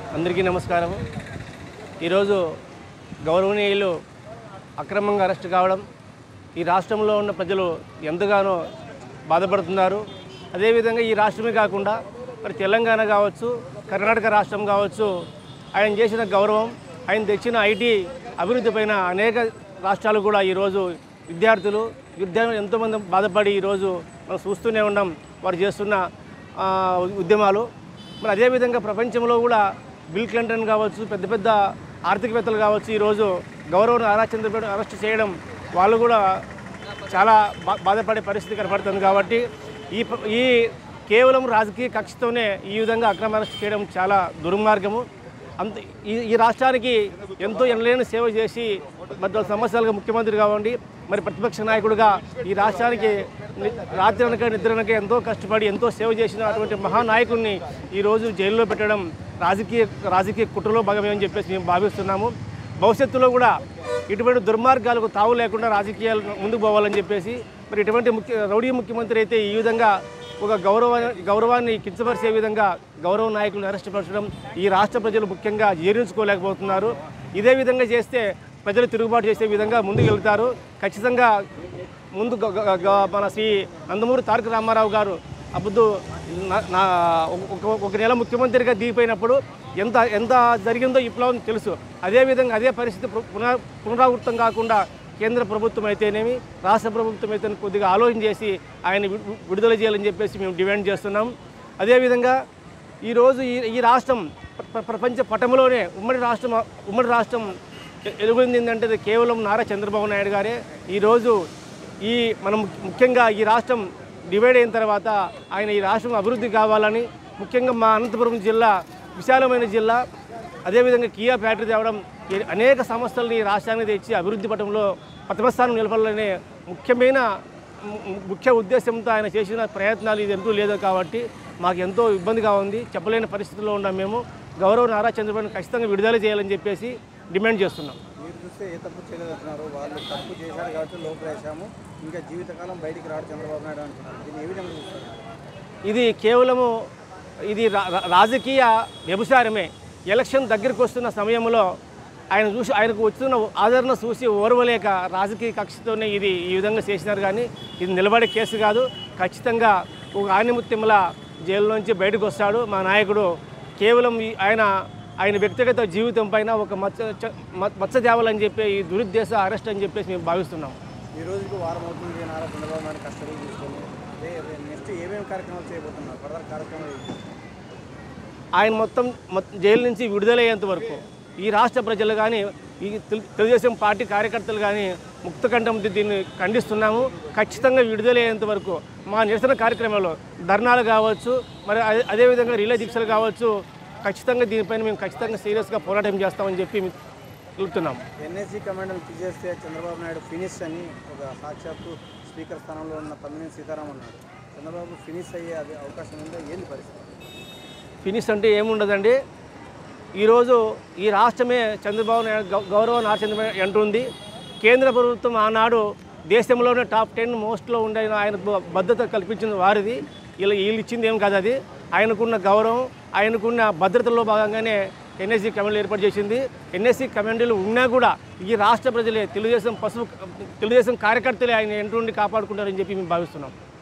అందరికీ నమస్కారం ఈరోజు గౌరవనీయులు అక్రమంగా అరెస్ట్ కావడం ఈ రాష్ట్రంలో ఉన్న ప్రజలు ఎంతగానో బాధపడుతున్నారు అదేవిధంగా ఈ రాష్ట్రమే కాకుండా మరి తెలంగాణ కావచ్చు కర్ణాటక రాష్ట్రం కావచ్చు ఆయన చేసిన గౌరవం ఆయన తెచ్చిన ఐటీ అభివృద్ధి పైన అనేక రాష్ట్రాలు కూడా ఈరోజు విద్యార్థులు విద్యార్థులు ఎంతోమంది బాధపడి ఈరోజు మనం చూస్తూనే ఉన్నాం వారు చేస్తున్న ఆ, ఉద్యమాలు మరి అదేవిధంగా ప్రపంచంలో కూడా బిల్ క్లింటన్ కావచ్చు పెద్ద పెద్ద ఆర్థికవేత్తలు కావచ్చు ఈరోజు గౌరవ నారా చంద్రబాబు అరెస్ట్ చేయడం వాళ్ళు కూడా చాలా బా బాధపడే పరిస్థితి కనపడుతుంది కాబట్టి ఈ ప్ర- ఈ కేవలం రాజకీయ కక్షతోనే ఈ విధంగా అక్రమ అరెస్ట్ చేయడం చాలా దుర్మార్గము అంత ఈ ఈ రాష్ట్రానికి ఎంతో ఎనలేని సేవ చేసి మరి సంవత్సరాలుగా ముఖ్యమంత్రి కావండి మరి ప్రతిపక్ష నాయకుడిగా ఈ రాష్ట్రానికి ని- రాత్రి అనక నిద్ర అనక ఎంతో కష్టపడి ఎంతో సేవ చేసిన అటువంటి మహానాయకుడిని ఈరోజు జైల్లో పెట్టడం రాజకీయ రాజకీయ కుట్రలో భాగమేమని చెప్పేసి మేము భావిస్తున్నాము భవిష్యత్తులో కూడా ఇటువంటి దుర్మార్గాలకు తావు లేకుండా రాజకీయాలు ముందుకు పోవాలని చెప్పేసి మరి ఇటువంటి ముఖ్య రౌడీ ముఖ్యమంత్రి అయితే ఈ విధంగా ఒక గౌరవ గౌరవాన్ని కించపరిచే విధంగా గౌరవ నాయకులను అరెస్ట్ పరచడం ఈ రాష్ట్ర ప్రజలు ముఖ్యంగా జీర్ణించుకోలేకపోతున్నారు ఇదే విధంగా చేస్తే ప్రజలు తిరుగుబాటు చేసే విధంగా ముందుకు వెళ్తారు ఖచ్చితంగా ముందు గ- గ- గ- మన శ్రీ నందమూరి తారక రామారావు గారు అప్పుడు నా- నా ఒక- ఒక నెల ముఖ్యమంత్రిగా దిగిపోయినప్పుడు ఎంత ఎంత జరిగిందో విప్లవం తెలుసు అదేవిధంగా అదే పరిస్థితి పు- పునః పునరావృతం కాకుండా కేంద్ర ప్రభుత్వం అయితేనేమి రాష్ట్ర ప్రభుత్వం అయితే కొద్దిగా ఆలోచన చేసి ఆయన వి- విడుదల చేయాలని చెప్పేసి మేము డిమాండ్ చేస్తున్నాం అదేవిధంగా ఈరోజు ఈ ఈ రాష్ట్రం ప్ర- ప్ర- ప్రపంచ పటంలోనే ఉమ్మడి రాష్ట్రం ఉమ్మడి రాష్ట్రం ఎ- ఎలుగుంది ఏంటంటే అది కేవలం నారా చంద్రబాబు నాయుడు గారే ఈరోజు ఈ మనం ముఖ్యంగా ఈ రాష్ట్రం డివైడ్ అయిన తర్వాత ఆయన ఈ రాష్ట్రం అభివృద్ధి కావాలని ముఖ్యంగా మా అనంతపురం జిల్లా విశాలమైన జిల్లా అదేవిధంగా కియా ఫ్యాక్టరీ తేవడం ఈ అనేక సంస్థలని ఈ రాష్ట్రానికి తెచ్చి అభివృద్ధి పటంలో ప్రథమస్థానం నిలపాలనే ముఖ్యమైన ము- ముఖ్య ఉద్దేశంతో ఆయన చేసిన ప్రయత్నాలు ఇది ఎంతో లేదు కాబట్టి మాకు ఎంతో ఇబ్బందిగా ఉంది చెప్పలేని పరిస్థితుల్లో ఉన్నాం మేము గౌరవ నారా చంద్రబాబు ఖచ్చితంగా విడుదల చేయాలని చెప్పేసి డిమాండ్ చేస్తున్నాం మీరు చూస్తే ఏ తప్పు చేయలేదంటున్నారు వాళ్ళు తప్పు చేశారు కాబట్టి లోపల వేసాము ఇంకా జీవితకాలం బయటికి రాడు చంద్రబాబు నాయుడు అంటున్నారు దీన్ని ఏ విధంగా చూస్తారు ఇది కేవలము ఇది రా- రా- రాజకీయ వ్యభిచారమే ఎలక్షన్ దగ్గరికి వస్తున్న సమయంలో ఆయన చూసి ఆయనకు వస్తున్న ఆదరణ చూసి ఓర్వలేక రాజకీయ కక్షతోనే ఇది ఈ విధంగా చేసినారు కానీ ఇది నిలబడే కేసు కాదు ఖచ్చితంగా ఒక ఆనిముత్యంలా జైలు నుంచి బయటకు వస్తాడు మా నాయకుడు కేవలం ఈ- ఆయన ఆయన వ్యక్తిగత జీవితం పైన ఒక మచ్చ చ- మ- మచ్చ తేవాలని చెప్పి ఈ దురుద్దేశ అరెస్ట్ అని చెప్పేసి మేము భావిస్తున్నాం ఈ రోజుకి వారం అవుతుంది నారా చంద్రబాబు నాయుడు కస్టడీ తీసుకొని అదే నెక్స్ట్ ఏమేమి కార్యక్రమాలు చేయబోతున్నారు ఫర్దర్ కార్యక్రమాలు ఏంటి? ఆయన మొత్తం మొత్తం జైలు నుంచి విడుదలయ్యేంత వరకు ఈ రాష్ట్ర ప్రజలు కానీ ఈ తెలు- తెలుగుదేశం పార్టీ కార్యకర్తలు కానీ ముక్తకంఠంతో దీన్ని ఖండిస్తున్నాము ఖచ్చితంగా విడుదలయ్యేంత వరకు మా నిరసన కార్యక్రమంలో ధర్నాలు కావచ్చు మరి అదే అదేవిధంగా రిలే దీక్షలు కావచ్చు ఖచ్చితంగా దీనిపైన మేము ఖచ్చితంగా సీరియస్గా పోరాటం చేస్తామని చెప్పి మీకు తెలుపుతున్నాము ఎన్ఎస్సీ కమాండర్ని తీసేస్తే చంద్రబాబు నాయుడు ఫినిష్ అని ఒక సాక్షాత్తు స్పీకర్ స్థానంలో ఉన్న తమ్మినేని సీతారాం అన్నాడు చంద్రబాబు ఫినిష్ అయ్యే అది అవకాశం ఉందో ఏంది పరిస్థితి ఫినిష్ అంటే ఏముండదండి ఈరోజు ఈ రాష్ట్రమే చంద్రబాబు నాయుడు గౌ- గౌరవ నారా చంద్రబాబు నాయుడు అంటుంది కేంద్ర ప్రభుత్వం ఆనాడు దేశంలోనే టాప్ టెన్ మోస్ట్లో ఉండే ఆయన బ- భద్రత కల్పించిన వారిది వీళ్ళు వీళ్ళు ఇచ్చింది ఏం కాదు అది ఆయనకున్న గౌరవం ఆయనకున్న భద్రతలో భాగంగానే ఎన్ఎస్సీ కమాండీలు ఏర్పాటు చేసింది ఎన్ఎస్సీ కమాండీలు ఉన్నా కూడా ఈ రాష్ట్ర ప్రజలే తెలుగుదేశం పసుపు తెలుగుదేశం కార్యకర్తలే ఆయన ఎంటుండి కాపాడుకుంటారని చెప్పి మేము భావిస్తున్నాం